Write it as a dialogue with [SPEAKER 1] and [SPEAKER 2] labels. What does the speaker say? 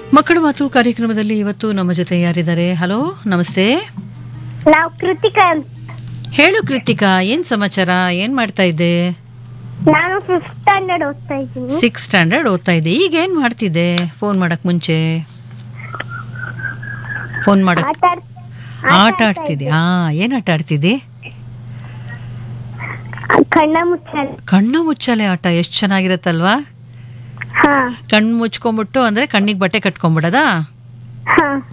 [SPEAKER 1] ಮಕ್ಕಳ ಮಾತು ಕಾರ್ಯಕ್ರಮದಲ್ಲಿ ಇವತ್ತು ನಮ್ಮ ಜೊತೆ ಯಾರಿದ್ದಾರೆ ಹಲೋ ನಮಸ್ತೆ
[SPEAKER 2] ನಾವು ಕೃತಿಕಾ ಅಂತ
[SPEAKER 1] ಹೇಳು ಕೃತಿಕಾ ಏನ್ ಸಮಾಚಾರ ಏನ್ ಮಾಡ್ತಾ ಇದ್ದೆ
[SPEAKER 2] ನಾನು ಫಿಫ್ತ್ ಸ್ಟ್ಯಾಂಡರ್ಡ್ ಓದ್ತಾ ಇದ್ದೀನಿ
[SPEAKER 1] ಸಿಕ್ಸ್ ಸ್ಟ್ಯಾಂಡರ್ಡ್ ಓದ್ತಾ ಇದ್ದೆ ಈಗ ಏನ್ ಮಾಡ್ತಿದ್ದೆ ಫೋನ್ ಮಾಡಕ್ ಮುಂಚೆ ಫೋನ್ ಮಾಡಕ್
[SPEAKER 2] ಆಟ ಆಡ್-
[SPEAKER 1] ಆಟ ಆಡ್ತಿದ್ದೆ ಹಾ ಏನ್ ಆಟ ಆಡ್ತಿದ್ದಿ
[SPEAKER 2] ಕಣ್ಣ ಮುಚ್ಚಲ್
[SPEAKER 1] ಕಣ್ಣು ಮುಚ್ಚಲೆ ಆಟ ಎಷ್ಟ್ ಚೆನ್ನಾಗಿರತ್ತಲ್ವಾ
[SPEAKER 2] ಹಾ
[SPEAKER 1] ಕಣ್ಣು ಮುಚ್ಕೊಂಡ್ಬಿಟ್ಟು ಅಂದ್ರೆ ಕಣ್ಣಿಗೆ ಬಟ್ಟೆ ಕಟ್ಕೊಂಡ್ಬಿಡದಾ
[SPEAKER 2] ಹಾ